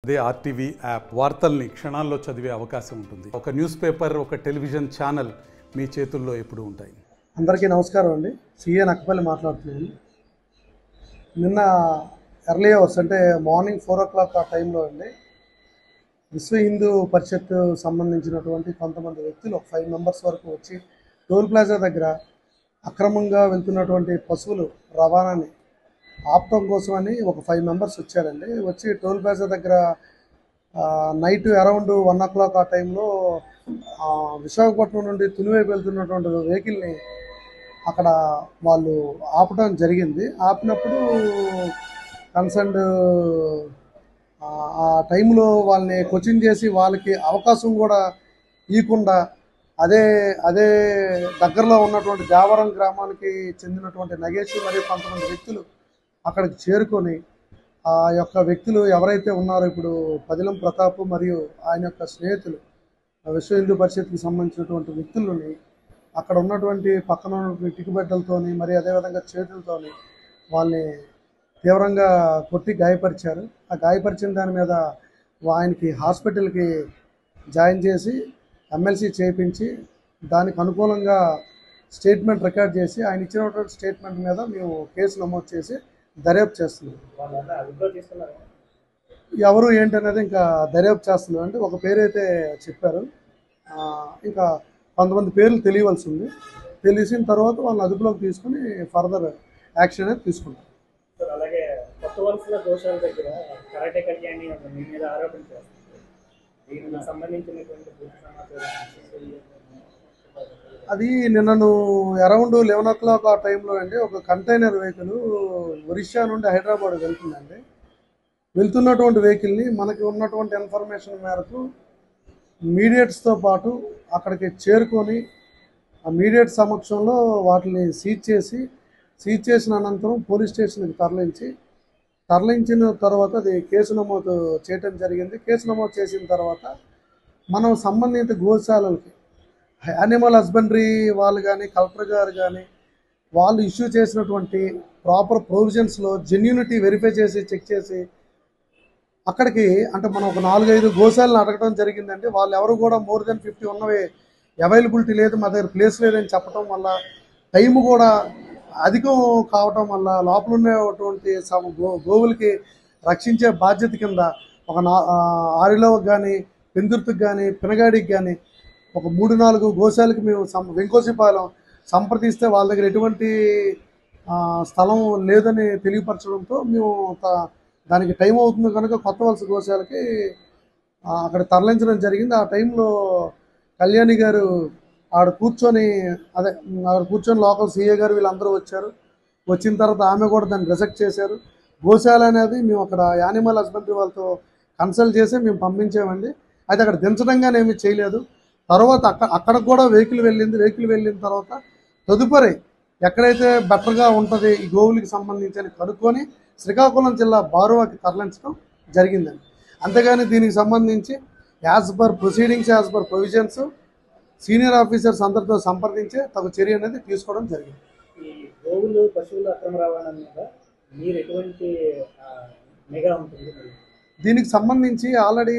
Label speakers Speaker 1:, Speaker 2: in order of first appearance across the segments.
Speaker 1: అదే RTV app వార్తల్ని క్షణాల్లో చదివే అవకాశం ఉంటుంది ఒక న్యూస్ పేపర్ ఒక టెలివిజన్ ఛానల్ మీ చేతుల్లో ఎప్పుడూ ఉంటాయి
Speaker 2: అందరికీ నమస్కారం అండి సిఏ నక్కపల్లి మాట్లాడుతున్నాను నిన్న ఎర్లీ అవర్స్ అంటే మార్నింగ్ ఫోర్ ఓ క్లాక్ ఆ టైంలో అండి విశ్వ హిందూ పరిషత్ సంబంధించినటువంటి కొంతమంది వ్యక్తులు ఒక ఫైవ్ మెంబర్స్ వరకు వచ్చి టోల్ ప్లాజా దగ్గర అక్రమంగా వెళ్తున్నటువంటి పశువులు రవాణాని ఆపటం కోసమని ఒక ఫైవ్ మెంబర్స్ వచ్చారండి వచ్చి టోల్ ప్లాజా దగ్గర night around one o'clock ఆ టైంలో ఆ, విశాఖపట్నం నుండి తునివైపు వెళ్తున్నటువంటి వెహికల్ని అక్కడ వాళ్ళు ఆపడం జరిగింది ఆపినప్పుడు కన్సర్న్డ్ ఆ టైంలో వాళ్ళని కోచింగ్ చేసి వాళ్ళకి అవకాశం కూడా ఇవ్వకుండా అదే అదే దగ్గరలో ఉన్నటువంటి దేవరం గ్రామానికి చెందినటువంటి నగేష్ మరియు కొంతమంది వ్యక్తులు అక్కడికి చేరుకొని ఆ యొక్క వ్యక్తులు ఎవరైతే ఉన్నారో ఇప్పుడు పదిలం ప్రతాప్ మరియు ఆయన యొక్క స్నేహితులు విశ్వ హిందూ పరిషత్కి సంబంధించినటువంటి వ్యక్తులని అక్కడ ఉన్నటువంటి పక్కన ఉన్నటువంటి టిక్కుబెట్టలతోని మరి అదేవిధంగా చేతులతోని వాళ్ళని తీవ్రంగా కొట్టి గాయపరిచారు ఆ గాయపరిచిన దాని మీద ఆయనకి హాస్పిటల్కి జాయిన్ చేసి ఎమ్మెల్సీ చేయించి దానికి అనుకూలంగా స్టేట్మెంట్ రికార్డ్ చేసి ఆయన ఇచ్చినటువంటి స్టేట్మెంట్ మీద మేము కేసు నమోదు చేసి దర్యాప్తు చేస్తున్నాం ఎవరు ఏంటనేది ఇంకా దర్యాప్తు చేస్తున్నాం అంటే ఒక పేరు అయితే చెప్పారు ఆ, ఇంకా కొంతమంది పేర్లు తెలియవలసి ఉంది తెలిసిన తర్వాత వాళ్ళని అదుపులోకి తీసుకుని ఫర్దర్ యాక్షన్ అనేది తీసుకుంటాం
Speaker 3: సార్ అలాగే కొత్త వలసల దోషాల దగ్గర కరాటే కళ్యాణి ఒక మీ మీద ఆరోపణ చేస్తుంది దీనికి సంబంధించినటువంటి పూర్తి సమాచారం
Speaker 2: అది నిన్నను అరౌండ్ లెవెన్ ఓ క్లాక్ ఆ టైంలో అండి ఒక కంటైనర్ వెహికల్ ఒరిస్సా నుండి హైదరాబాద్ వెళ్తుందండి వెళ్తున్నటువంటి వెహికల్ని మనకి ఉన్నటువంటి ఇన్ఫర్మేషన్ మేరకు మీడియట్స్తో పాటు అక్కడికి చేరుకొని ఆ మీడియట్ సమక్షంలో వాటిని సీజ్ చేసి సీజ్ చేసిన అనంతరం పోలీస్ స్టేషన్కి తరలించి తరలించిన తర్వాత అది కేసు నమోదు చేయటం జరిగింది కేసు నమోదు చేసిన తర్వాత మనం సంబంధిత గోశాలలకి యానిమల్ హస్బెండరీ వాళ్ళు కానీ కలెక్టర్ గారు కానీ వాళ్ళు ఇష్యూ చేసినటువంటి ప్రాపర్ ప్రొవిజన్స్లో జెన్యూనిటీ వెరిఫై చేసి చెక్ చేసి అక్కడికి అంటే మనం ఒక నాలుగైదు గోశాలను అడగడం జరిగిందంటే వాళ్ళు ఎవరు కూడా మోర్ దెన్ ఫిఫ్టీ ఉన్నవి అవైలబిలిటీ లేదు మా దగ్గర ప్లేస్ లేదని చెప్పడం వల్ల టైం కూడా అధికం కావటం వల్ల లోపల ఉన్నటువంటి సమ- గో గోవులకి రక్షించే బాధ్యత కింద ఒక నా ఆరిలోకి కానీ పెందుర్తికి కానీ పినగాడికి కానీ ఒక మూడు నాలుగు గోశాలకి మేము సం వెంకోసిపాలెం సంప్రదిస్తే వాళ్ళ దగ్గర ఎటువంటి ఆ, స్థలం లేదని తెలియపరచడంతో మేము త- దానికి టైం అవుతుంది కనుక కొత్త వలస గోశాలకి ఆ, అక్కడ తరలించడం జరిగింది ఆ టైంలో కళ్యాణి గారు ఆడ కూర్చొని అదే ఆడ కూర్చొని లోకల్ సీఏ గారు వీళ్ళందరూ వచ్చారు వచ్చిన తర్వాత ఆమె కూడా దాన్ని రిజెక్ట్ చేశారు గోశాల అనేది మేము అక్కడ యానిమల్ హస్బెండరీ వాళ్ళతో కన్సల్ట్ చేసి మేము పంపించామండి అయితే అక్కడ దించడంగానే ఏమీ చేయలేదు తర్వాత అక్కడ అక్కడికి కూడా వెహికల్ వెళ్ళింది వెహికల్ వెళ్ళిన తర్వాత తదుపరి ఎక్కడైతే బెటర్గా ఉంటుంది ఈ గోవులకి సంబంధించి అని కనుక్కొని శ్రీకాకుళం జిల్లా బారువాకి తరలించడం జరిగిందండి అంతేగాని దీనికి సంబంధించి as per proceedings as per provisions senior officers అందరితో సంప్రదించి తగు చర్య అనేది తీసుకోవడం జరిగింది
Speaker 3: ఈ గోవులు పశువుల అక్రమ రవాణా మీద మీరు ఎటువంటి ఆ, నిఘా ఉంటుంది మరి?
Speaker 2: దీనికి సంబంధించి ఆల్రెడీ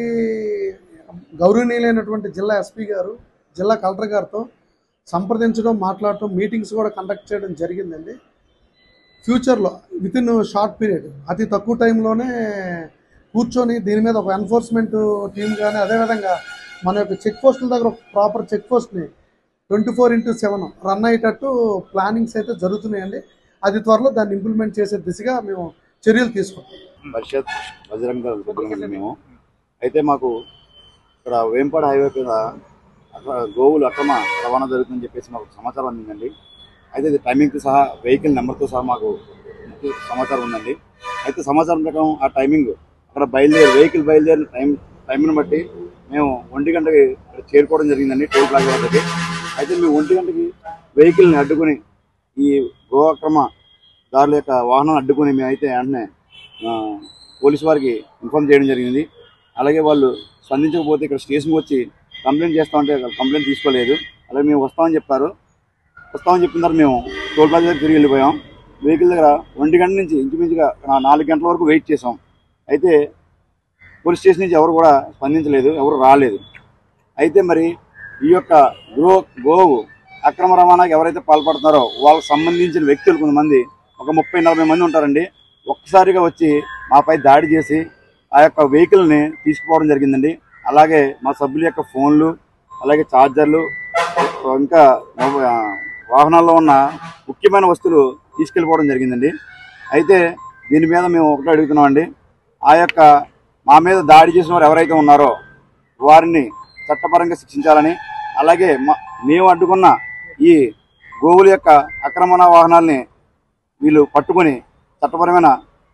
Speaker 2: గౌరవనీయులైనటువంటి జిల్లా ఎస్పీ గారు జిల్లా కలెక్టర్ గారితో సంప్రదించడం మాట్లాడటం మీటింగ్స్ కూడా కండక్ట్ చేయడం జరిగిందండి ఫ్యూచర్లో విత్ ఇన్ షార్ట్ పీరియడ్ అతి తక్కువ టైంలోనే కూర్చొని దీని మీద ఒక ఎన్ఫోర్స్మెంట్ టీం కానీ అదేవిధంగా మన యొక్క చెక్ పోస్టుల దగ్గర ఒక ప్రాపర్ చెక్ పోస్ట్ని twenty four into seven run అయ్యేటట్టు ప్లానింగ్స్ అయితే జరుగుతున్నాయండి అది త్వరలో దాన్ని ఇంప్లిమెంట్ చేసే దిశగా మేము చర్యలు తీసుకుంటాం
Speaker 4: పరిషత్ బజరంగ దళం మేము అయితే మాకు ఇక్కడ వేంపాడు హైవే మీద అక్కడ గోవులు అక్రమ రవాణా జరుగుతుందని చెప్పేసి మాకు సమాచారం అందిందండి అయితే ఇది టైమింగ్తో సహా వెహికల్ నెంబర్తో సహా మాకు ముఖ్య సమాచారం ఉందండి అయితే సమాచారం ప్రకారం ఆ టైమింగ్ అక్కడ బయలుదేరి వెహికల్ బయలుదేరిన టైం టైంని బట్టి మేము ఒంటి గంటకి ఇక్కడ చేరుకోవడం జరిగిందండి టోల్ ప్లాజా వద్దకి అయితే మేము ఒంటి గంటకి వెహికల్ని అడ్డుకొని ఈ గో అక్రమ దారుల యొక్క వాహనాన్ని అడ్డుకొని మేమైతే వెంటనే ఆ, పోలీసు వారికి ఇన్ఫామ్ చేయడం జరిగింది అలాగే వాళ్ళు స్పందించకపోతే ఇక్కడ స్టేషన్కి వచ్చి కంప్లైంట్ చేస్తామంటే కంప్లైంట్ తీసుకోలేదు అలాగే మేము వస్తామని చెప్పారు వస్తామని చెప్పిన తర్వాత మేము టోల్ ప్లాజా దగ్గర తిరిగి వెళ్ళిపోయాం వెహికల్ దగ్గర ఒంటి గంట నుంచి ఇంచుమించుగా నా- నాలుగు గంటల వరకు వెయిట్ చేసాం అయితే పోలీస్ స్టేషన్ నుంచి ఎవరు కూడా స్పందించలేదు ఎవరు రాలేదు అయితే మరి ఈ యొక్క గో గోవు అక్రమ రవాణాకి ఎవరైతే పాల్పడుతున్నారో వాళ్ళకి సంబంధించిన వ్యక్తులు కొంతమంది ఒక ముప్పై నలభై మంది ఉంటారండి ఒక్కసారిగా వచ్చి మాపై దాడి చేసి ఆ యొక్క వెహికల్ని తీసుకుపోవడం జరిగిందండి అలాగే మా సభ్యుల యొక్క ఫోన్లు అలాగే ఛార్జర్లు ఇంకా మొబ- ఆ, వాహనాల్లో ఉన్న ముఖ్యమైన వస్తువులు తీసుకెళ్ళిపోవడం జరిగిందండి అయితే దీని మీద మేము ఒకటే అడుగుతున్నామండి ఆ యొక్క మా మీద దాడి చేసిన వారు ఎవరైతే ఉన్నారో వారిని చట్టపరంగా శిక్షించాలని అలాగే మా- మేము అడ్డుకున్న ఈ గోవుల యొక్క ఆక్రమణ వాహనాల్ని వీళ్ళు పట్టుకొని చట్టపరమైన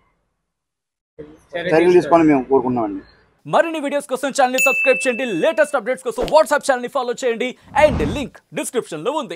Speaker 4: చర్యలు తీసుకోవాలని మేము కోరుకున్నామండి
Speaker 5: మరిన్ని వీడియోస్ కోసం ఛానల్ సబ్స్క్రైబ్ చేయండి లేటెస్ట్ అప్డేట్స్ కోసం వాట్సాప్ ఛానల్ ఫాలో చేయండి అండ్ లింక్ డిస్క్రిప్షన్ లో ఉంది